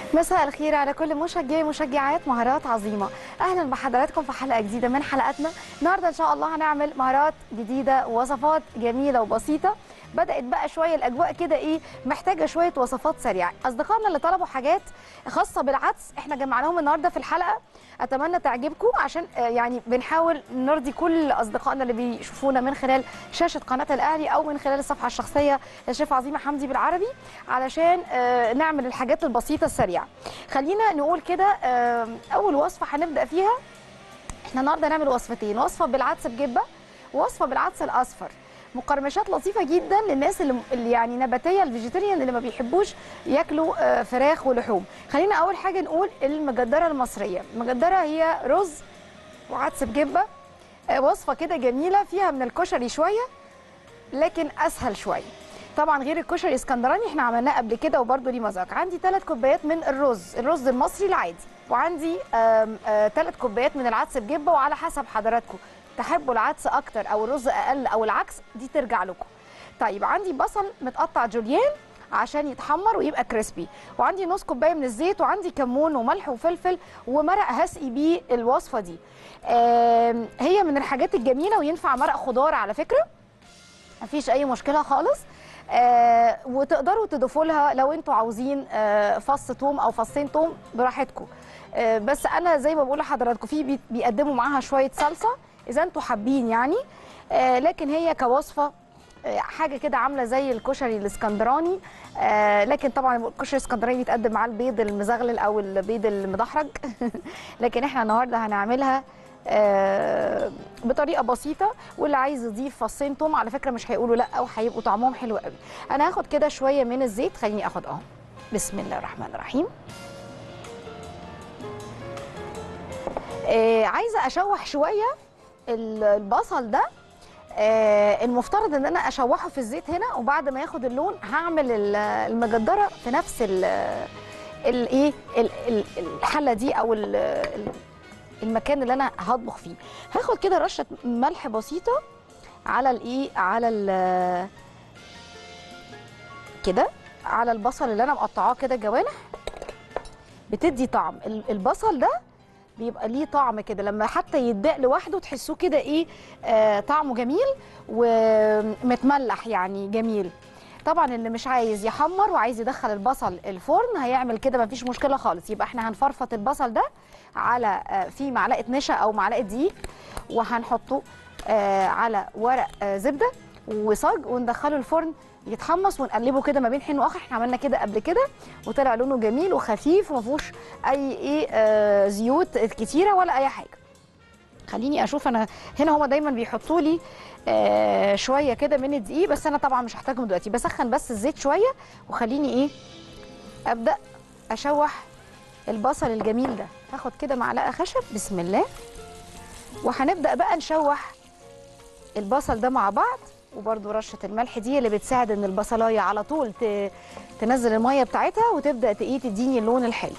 مساء الخير على كل مشجعي ومشجعات مهارات عظيمه اهلا بحضراتكم في حلقه جديده من حلقاتنا النهارده ان شاء الله هنعمل مهارات جديده ووصفات جميله وبسيطه بدات بقى شويه الاجواء كده ايه محتاجه شويه وصفات سريعه اصدقائنا اللي طلبوا حاجات خاصه بالعدس احنا جمعناهم النهارده في الحلقه اتمنى تعجبكم عشان آه، يعني بنحاول نرضي كل اصدقائنا اللي بيشوفونا من خلال شاشه قناه الاهلي او من خلال الصفحه الشخصيه للشيف عظيمه حمدي بالعربي علشان آه، نعمل الحاجات البسيطه السريعه خلينا نقول كده آه، اول وصفه هنبدا فيها احنا النهارده هنعمل وصفتين وصفه بالعدس بجبه ووصفه بالعدس الاصفر مقرمشات لطيفه جدا للناس اللي اللي يعني نباتيه الفيجيتيريان اللي ما بيحبوش ياكلوا آه، فراخ ولحوم خلينا اول حاجه نقول المجدره المصريه المجدره هي رز وعدس بجبه آه، وصفه كده جميله فيها من الكشري شويه لكن اسهل شويه طبعا غير الكشري اسكندراني احنا عملناه قبل كده وبرده ليه مذاق عندي ثلاث كوبايات من الرز الرز المصري العادي وعندي ثلاث كوبايات من العدس بجبه وعلى حسب حضراتكم تحبوا العدس اكتر او الرز اقل او العكس دي ترجع لكم طيب عندي بصل متقطع جوليان عشان يتحمر ويبقى كريسبي وعندي نص كوبايه من الزيت وعندي كمون وملح وفلفل ومرق هسقي بيه الوصفه دي آم، هي من الحاجات الجميله وينفع مرق خضار على فكره مفيش اي مشكله خالص آه وتقدروا تضيفوا لها لو انتوا عاوزين آه فص توم او فصين توم براحتكم آه بس انا زي ما بقول لحضراتكم في بي- بيقدموا معاها شويه صلصه اذا انتوا حابين يعني آه لكن هي كوصفه آه، حاجه كده عامله زي الكشري الاسكندراني آه لكن طبعا الكشري الاسكندراني بيتقدم معاه البيض المزغلل او البيض المدحرج لكن احنا النهارده هنعملها آه، بطريقه بسيطه واللي عايز يضيف فصين توم على فكره مش هيقولوا لا وهيبقوا طعمهم حلو قوي انا هاخد كده شويه من الزيت خليني اخد اهو بسم الله الرحمن الرحيم آه عايزه اشوح شويه ال- البصل ده آه المفترض ان انا اشوحه في الزيت هنا وبعد ما ياخد اللون هعمل ال- المجدره في نفس ال الايه ال- ال- الحله دي او ال- ال- المكان اللي انا هطبخ فيه هاخد كده رشه ملح بسيطه على الايه على ال كده على البصل اللي انا مقطعاه كده جوانح بتدي طعم ال- البصل ده بيبقى ليه طعم كده لما حتى يدق لوحده تحسوه كده ايه آه طعمه جميل ومتملح يعني جميل طبعا اللي مش عايز يحمر وعايز يدخل البصل الفرن هيعمل كده مفيش مشكله خالص يبقى احنا هنفرفط البصل ده على آه، في معلقه نشا او معلقه دقيق وهنحطه آه، على ورق آه، زبده وصاج وندخله الفرن يتحمص ونقلبه كده ما بين حين واخر احنا عملنا كده قبل كده وطلع لونه جميل وخفيف وما فيهوش اي ايه آه، زيوت كتيره ولا اي حاجه خليني اشوف انا هنا هما دايما بيحطوا لي آه شويه كده من الدقيق بس انا طبعا مش هحتاجهم دلوقتي بسخن بس الزيت شويه وخليني ايه ابدا اشوح البصل الجميل ده هاخد كده معلقه خشب بسم الله وهنبدا بقى نشوح البصل ده مع بعض وبرده رشه الملح دي اللي بتساعد ان البصلايه على طول ت- تنزل الميه بتاعتها وتبدا ت- ايه تديني اللون الحلو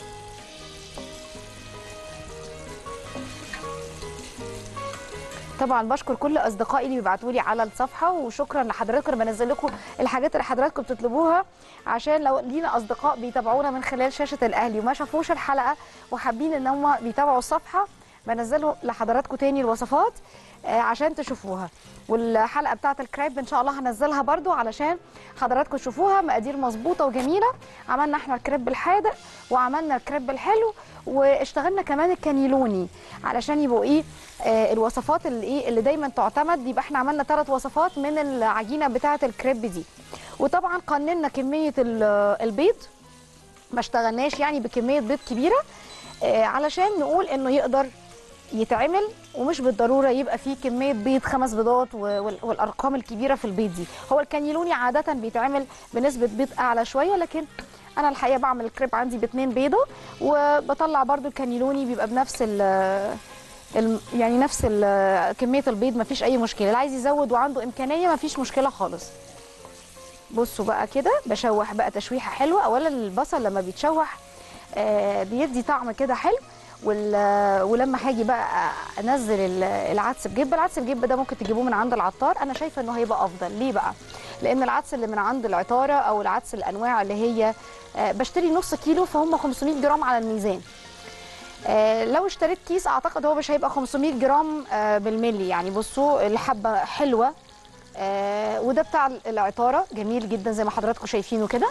طبعا بشكر كل اصدقائي اللي بيبعتوا لي على الصفحه وشكرا لحضراتكم انا بنزل لكم الحاجات اللي حضراتكم بتطلبوها عشان لو لينا اصدقاء بيتابعونا من خلال شاشه الاهلي وما شافوش الحلقه وحابين ان هم بيتابعوا الصفحه بنزله لحضراتكم تاني الوصفات آه، عشان تشوفوها والحلقه بتاعه الكريب ان شاء الله هنزلها برضو علشان حضراتكم تشوفوها مقادير مظبوطه وجميله عملنا احنا الكريب الحادق وعملنا الكريب الحلو واشتغلنا كمان الكانيلوني علشان يبقوا ايه آه الوصفات اللي ايه اللي دايما تعتمد يبقى احنا عملنا ثلاث وصفات من العجينه بتاعه الكريب دي وطبعا قننا كميه ال- البيض ما اشتغلناش يعني بكميه بيض كبيره آه علشان نقول انه يقدر يتعمل ومش بالضروره يبقى فيه كميه بيض خمس بيضات و- وال- والارقام الكبيره في البيض دي هو الكانيلوني عاده بيتعمل بنسبه بيض اعلى شويه لكن انا الحقيقه بعمل الكريب عندي باتنين بيضه وبطلع برضو الكانيلوني بيبقى بنفس ال الم- يعني نفس ال- كميه البيض مفيش اي مشكله اللي عايز يزود وعنده امكانيه مفيش مشكله خالص بصوا بقى كده بشوح بقى تشويحه حلوه اولا البصل لما بيتشوح آه بيدي طعم كده حلو وال- ولما هاجي بقى انزل ال- العدس بجبه العدس الجبه ده ممكن تجيبوه من عند العطار انا شايفه انه هيبقى افضل ليه بقى لان العدس اللي من عند العطاره او العدس الانواع اللي هي آه، بشتري نص كيلو فهم 500 جرام على الميزان آه، لو اشتريت كيس اعتقد هو مش هيبقى 500 جرام آه، بالملي يعني بصوا الحبه حلوه آه، وده بتاع العطاره جميل جدا زي ما حضراتكم شايفينه كده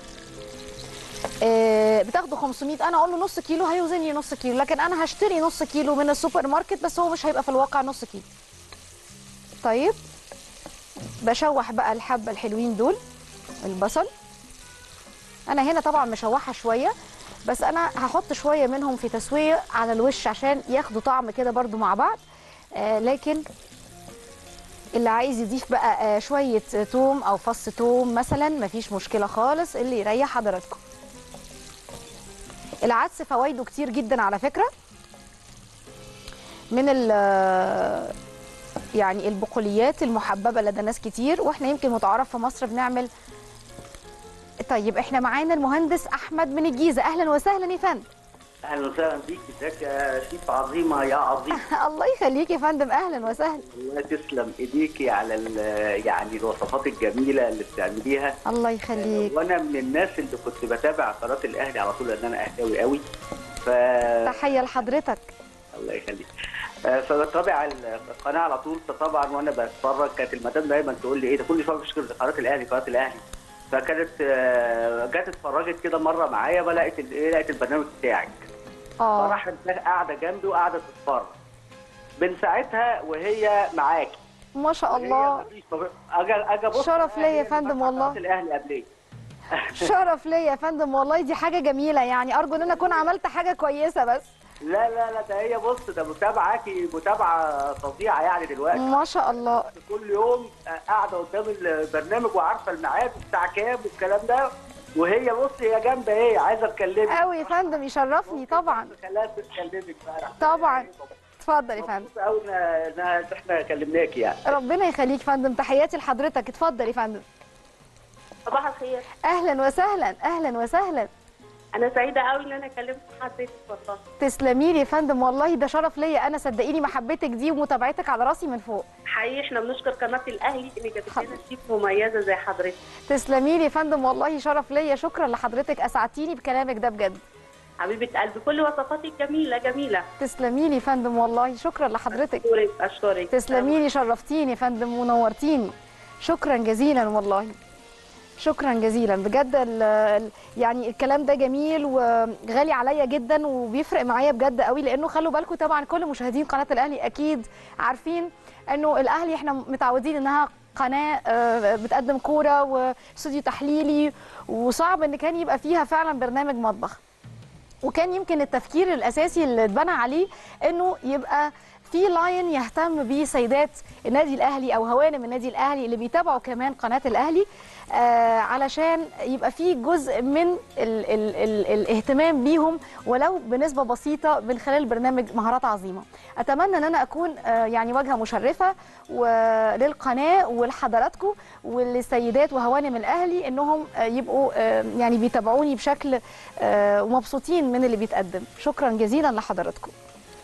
آه، بتاخده 500 انا اقول له نص كيلو هيوزن لي نص كيلو لكن انا هشتري نص كيلو من السوبر ماركت بس هو مش هيبقى في الواقع نص كيلو طيب بشوح بقى الحبه الحلوين دول البصل انا هنا طبعا مشوحه شويه بس انا هحط شويه منهم في تسويه على الوش عشان ياخدوا طعم كده برضو مع بعض آه لكن اللي عايز يضيف بقى آه شويه توم او فص توم مثلا مفيش مشكله خالص اللي يريح حضراتكم العدس فوائده كتير جدا على فكره من ال يعني البقوليات المحببه لدى ناس كتير واحنا يمكن متعارف في مصر بنعمل طيب احنا معانا المهندس احمد من الجيزه اهلا وسهلا يا فندم اهلا وسهلا بيك ازيك يا شيف عظيمه يا عظيم الله يخليك يا فندم اهلا وسهلا الله تسلم ايديكي على ال- يعني الوصفات الجميله اللي بتعمليها الله يخليك وانا من الناس اللي كنت بتابع قناه الاهلي على طول لان انا اهلاوي قوي ف تحيه لحضرتك الله يخليك آه، فبتابع القناه على طول فطبعا وانا بتفرج كانت المدام دايما تقول لي ايه ده كل شويه بتشكر قناه الاهلي قناه الاهلي فكانت آه، جت اتفرجت كده مره معايا فلقيت ال- ايه لقيت البرنامج بتاعك اه فراحت قاعده جنبي وقاعده تتفرج من ساعتها وهي معاكي ما شاء وهي الله مفيش طب- اجي اجي ابص شرف ليا يا هي فندم فاتحة والله. قناة الاهلي قبليه شرف ليا يا فندم والله دي حاجه جميله يعني ارجو ان انا اكون عملت حاجه كويسه بس لا لا لا ده هي بص ده متابعاكي متابعه فظيعه يعني دلوقتي ما شاء الله كل يوم قاعده قدام البرنامج وعارفه الميعاد بتاع كام والكلام ده وهي بص هي جنبي ايه عايزه اتكلمك قوي يا فندم يشرفني طبعا خلاص تكلمك بقى طبعا اتفضل يا فندم مبسوط قوي ان إن احنا كلمناكي يعني ربنا يخليك يا فندم تحياتي لحضرتك اتفضل يا فندم صباح الخير اهلا وسهلا اهلا وسهلا انا سعيده قوي ان انا كلمت حضرتك والله تسلمي لي يا فندم والله ده شرف ليا انا صدقيني محبتك دي ومتابعتك على راسي من فوق حقيقي احنا بنشكر قناه الاهلي ان جابت لنا شيف مميزه زي حضرتك تسلمي لي يا فندم والله شرف ليا شكرا لحضرتك اسعدتيني بكلامك ده بجد حبيبه قلبي كل وصفاتك جميله جميله تسلمي لي يا فندم والله شكرا لحضرتك اشكرك اشكرك تسلمي لي شرفتيني يا فندم ونورتيني شكرا جزيلا والله شكرا جزيلا بجد ال ال يعني الكلام ده جميل وغالي عليا جدا وبيفرق معايا بجد قوي لانه خلوا بالكم طبعا كل مشاهدين قناه الاهلي اكيد عارفين انه الاهلي احنا متعودين انها قناه آه، بتقدم كوره واستوديو تحليلي وصعب ان كان يبقى فيها فعلا برنامج مطبخ وكان يمكن التفكير الاساسي اللي اتبنى عليه انه يبقى في لاين يهتم بسيدات النادي الاهلي او هوانم النادي الاهلي اللي بيتابعوا كمان قناه الاهلي آه علشان يبقى في جزء من ال ال ال الاهتمام بيهم ولو بنسبه بسيطه من خلال برنامج مهارات عظيمه اتمنى ان انا اكون آه يعني واجهه مشرفه وللقناه ولحضراتكم وللسيدات وهوانم الاهلي انهم آه يبقوا آه يعني بيتابعوني بشكل آه ومبسوطين من اللي بيتقدم شكرا جزيلا لحضراتكم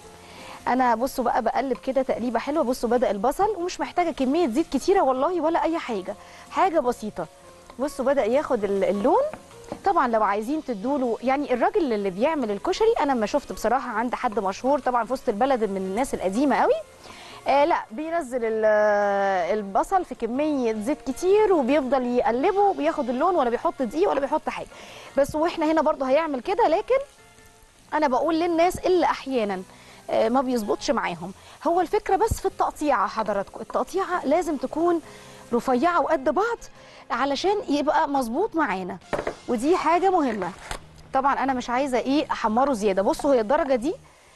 انا بصوا بقى بقلب كده تقليبه حلوه بصوا بدا البصل ومش محتاجه كميه زيت كتيره والله ولا اي حاجه حاجه بسيطه بصوا بدا ياخد ال- اللون طبعا لو عايزين تدوله يعني الراجل اللي بيعمل الكشري انا ما شفت بصراحه عند حد مشهور طبعا في وسط البلد من الناس القديمه قوي آه لا بينزل ال- البصل في كميه زيت كتير وبيفضل يقلبه وبياخد اللون ولا بيحط دقيق ولا بيحط حاجه بس واحنا هنا برضو هيعمل كده لكن انا بقول للناس اللي احيانا آه، ما بيظبطش معاهم هو الفكره بس في التقطيعه حضراتكم التقطيعه لازم تكون رفيعه وقد بعض علشان يبقى مظبوط معانا ودي حاجه مهمه طبعا انا مش عايزه ايه احمره زياده بصوا هي الدرجه دي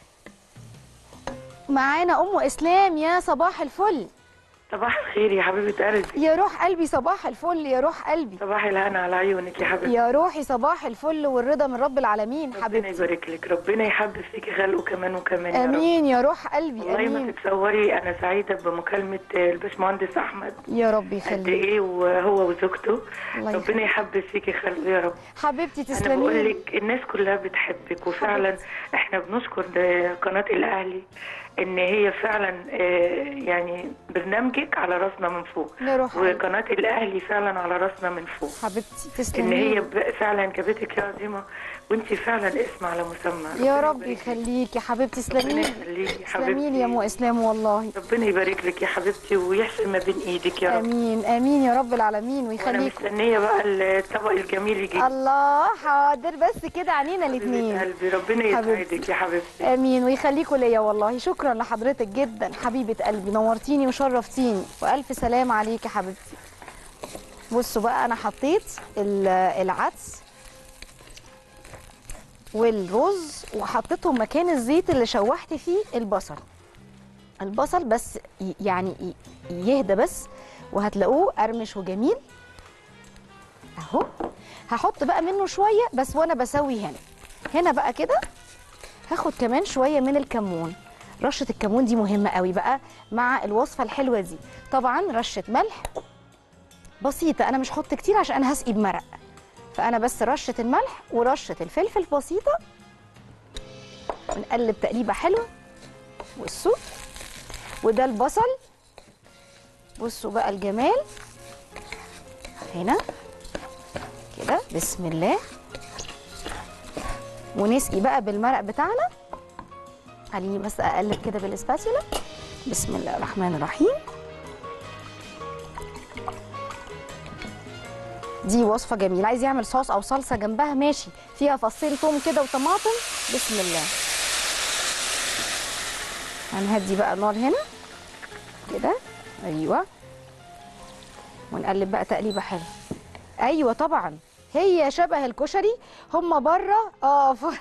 معانا ام اسلام يا صباح الفل صباح الخير يا حبيبة قلبي يا روح قلبي صباح الفل يا روح قلبي صباح الهنا على عيونك يا حبيبتي يا روحي صباح الفل والرضا من رب العالمين ربنا حبيبتي يبارك لك ربنا يحبب فيكي خلقه كمان وكمان يا رب امين يا روح قلبي والله ما امين تتصوري انا سعيده بمكالمه الباشمهندس احمد يا رب قد يخليك ايه وهو وزوجته الله يخليك. ربنا يحبب فيكي خلقه يا رب حبيبتي انا تسلمي بقول لي. لك الناس كلها بتحبك وفعلا احنا احنا بنشكر ده قناه الاهلي ان هي فعلا آه، يعني برنامجك على راسنا من فوق يا روح قلبي. وقناه الاهلي فعلا على راسنا من فوق حبيبتي ان تسلمي هي لي. ب- فعلا جابتك يا عظيمه وانت فعلا اسم على مسمى يا ربنا رب يبارك لك. يخليكي حبيبتي تسلمي ربنا لي يخليكي تسلمي لي يا ام حبيبتي اسلام والله ربنا يبارك لك يا حبيبتي ويحسن ما بين ايدك يا رب امين امين يا رب العالمين وانا ويخليكم مستنيه بقى الطبق الجميل يجي الله حاضر بس كده عنينا حبيبه الاثنين قلبي ربنا حبيبتي. يسعدك يا حبيبتي امين ويخليكوا ليا والله شكرا لحضرتك جدا حبيبه قلبي نورتيني وشرفتيني والف سلام عليك يا حبيبتي بصوا بقى انا حطيت ال- العدس والرز وحطيتهم مكان الزيت اللي شوحت فيه البصل البصل بس ي- يعني ي- يهدى بس وهتلاقوه قرمش وجميل اهو هحط بقى منه شويه بس وانا بسوي هنا هنا بقى كده هاخد كمان شويه من الكمون رشه الكمون دي مهمه قوي بقى مع الوصفه الحلوه دي طبعا رشه ملح بسيطه انا مش هحط كتير عشان انا هسقي بمرق فانا بس رشه الملح ورشه الفلفل بسيطه ونقلب تقليبه حلوه بصوا وده البصل بصوا بقى الجمال هنا كده بسم الله ونسقي بقى بالمرق بتاعنا خليني بس اقلب كده بالاسباتيولا بسم الله الرحمن الرحيم دي وصفه جميله عايز يعمل صوص او صلصه جنبها ماشي فيها فصين توم كده وطماطم بسم الله هنهدي بقى النار هنا كده ايوه ونقلب بقى تقليبه حلوه ايوه طبعا هي شبه الكشري هم بره اه ف...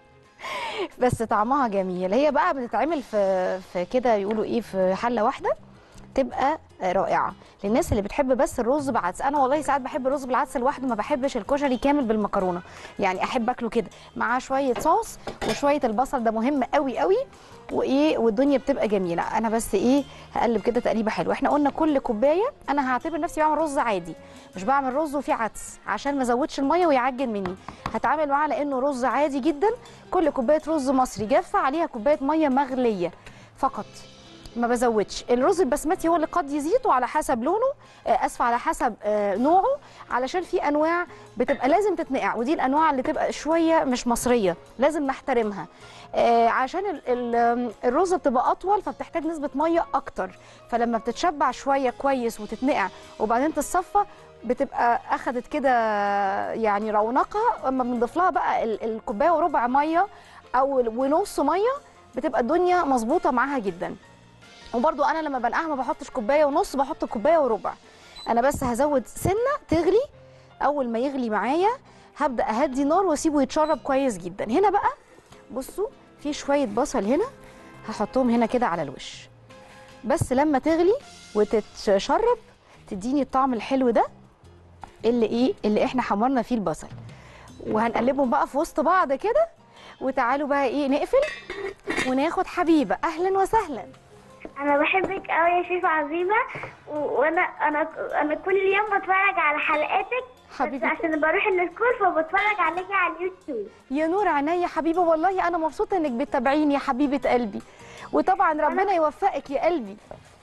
بس طعمها جميل هي بقى بتتعمل في في كده يقولوا ايه في حله واحده تبقى رائعه للناس اللي بتحب بس الرز بعدس انا والله ساعات بحب الرز بالعدس لوحده ما بحبش الكشري كامل بالمكرونه يعني احب اكله كده معاه شويه صوص وشويه البصل ده مهم قوي قوي وايه والدنيا بتبقى جميله انا بس ايه هقلب كده تقليبه حلوه احنا قلنا كل كوبايه انا هعتبر نفسي بعمل رز عادي مش بعمل رز وفيه عدس عشان ما ازودش الميه ويعجن مني هتعامل معاه لانه رز عادي جدا كل كوبايه رز مصري جافه عليها كوبايه ميه مغليه فقط ما بزودش الرز البسمتي هو اللي قد يزيد وعلى حسب لونه آه، اسف على حسب آه، نوعه علشان في انواع بتبقى لازم تتنقع ودي الانواع اللي تبقى شويه مش مصريه لازم نحترمها آه، عشان ال- ال- الرز بتبقى اطول فبتحتاج نسبه ميه اكتر فلما بتتشبع شويه كويس وتتنقع وبعدين تتصفى بتبقى اخدت كده يعني رونقها اما بنضيف لها بقى ال- الكوبايه وربع ميه او ونص ميه بتبقى الدنيا مظبوطه معاها جدا وبرضو انا لما بنقعها ما بحطش كوبايه ونص بحط كوبايه وربع انا بس هزود سنه تغلي اول ما يغلي معايا هبدا اهدي نار واسيبه يتشرب كويس جدا هنا بقى بصوا في شويه بصل هنا هحطهم هنا كده على الوش بس لما تغلي وتتشرب تديني الطعم الحلو ده اللي ايه اللي احنا حمرنا فيه البصل وهنقلبهم بقى في وسط بعض كده وتعالوا بقى ايه نقفل وناخد حبيبه اهلا وسهلا انا بحبك قوي يا شيف عظيمه و- وانا انا انا كل يوم بتفرج على حلقاتك بس حبيبتي عشان بروح السكول فبتفرج عليكي على اليوتيوب يا نور عينيا حبيبه والله انا مبسوطه انك بتتابعيني يا حبيبه قلبي وطبعا ربنا يوفقك يا قلبي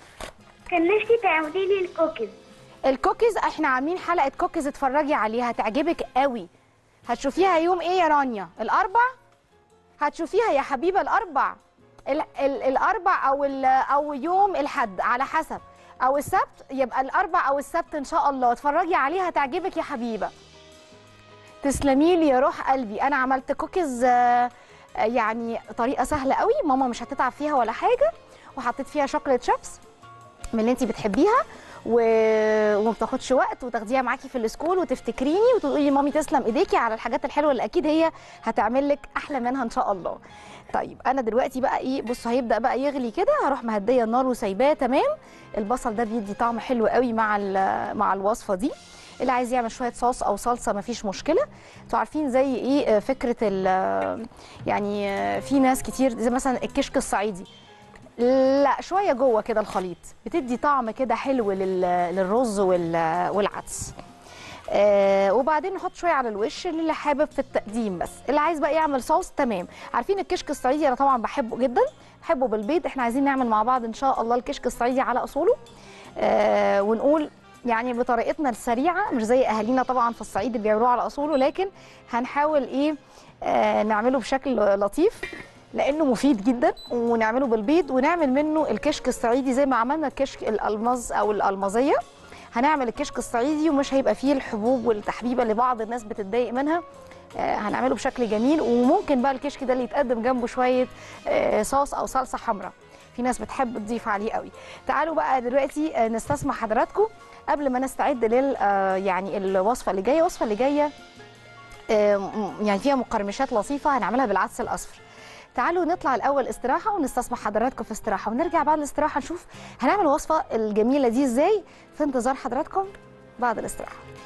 كان نفسي تعملي لي الكوكيز الكوكيز احنا عاملين حلقه كوكيز اتفرجي عليها هتعجبك قوي هتشوفيها يوم ايه يا رانيا الاربع هتشوفيها يا حبيبه الاربع ال ال الاربع او ال او يوم الحد على حسب او السبت يبقى الاربع او السبت ان شاء الله اتفرجي عليها هتعجبك يا حبيبه تسلمي لي يا روح قلبي انا عملت كوكيز آه، آه، يعني طريقه سهله قوي ماما مش هتتعب فيها ولا حاجه وحطيت فيها شوكليت شيبس من اللي انت بتحبيها و... وما بتاخدش وقت وتاخديها معاكي في السكول وتفتكريني وتقولي لي مامي تسلم ايديكي على الحاجات الحلوه اللي اكيد هي هتعمل لك احلى منها ان شاء الله طيب انا دلوقتي بقى ايه بص هيبدا بقى يغلي كده هروح مهديه النار وسايباه تمام البصل ده بيدي طعم حلو قوي مع ال- مع الوصفه دي اللي عايز يعمل شويه صوص او صلصه مفيش مشكله انتوا عارفين زي ايه آه، فكره ال يعني آه، في ناس كتير زي مثلا الكشك الصعيدي لا شويه جوه كده الخليط بتدي طعم كده حلو لل- للرز وال- والعدس آه وبعدين نحط شويه على الوش اللي حابب في التقديم بس اللي عايز بقى يعمل صوص تمام عارفين الكشك الصعيدي انا طبعا بحبه جدا بحبه بالبيض احنا عايزين نعمل مع بعض ان شاء الله الكشك الصعيدي على اصوله آه ونقول يعني بطريقتنا السريعه مش زي اهالينا طبعا في الصعيد اللي بيعملوه على اصوله لكن هنحاول ايه آه نعمله بشكل لطيف لانه مفيد جدا ونعمله بالبيض ونعمل منه الكشك الصعيدي زي ما عملنا الكشك الالماظ او الالمازيه هنعمل الكشك الصعيدي ومش هيبقى فيه الحبوب والتحبيبه اللي بعض الناس بتتضايق منها آه، هنعمله بشكل جميل وممكن بقى الكشك ده اللي يتقدم جنبه شويه آه، صوص او صلصه حمراء في ناس بتحب تضيف عليه قوي تعالوا بقى دلوقتي آه، نستسمع حضراتكم قبل ما نستعد لل آه، يعني الوصفه اللي جايه الوصفه اللي جايه آه، م- يعني فيها مقرمشات لطيفه هنعملها بالعدس الاصفر تعالوا نطلع الاول استراحه ونستسمح حضراتكم في استراحه ونرجع بعد الاستراحه نشوف هنعمل الوصفه الجميله دي ازاي في انتظار حضراتكم بعد الاستراحه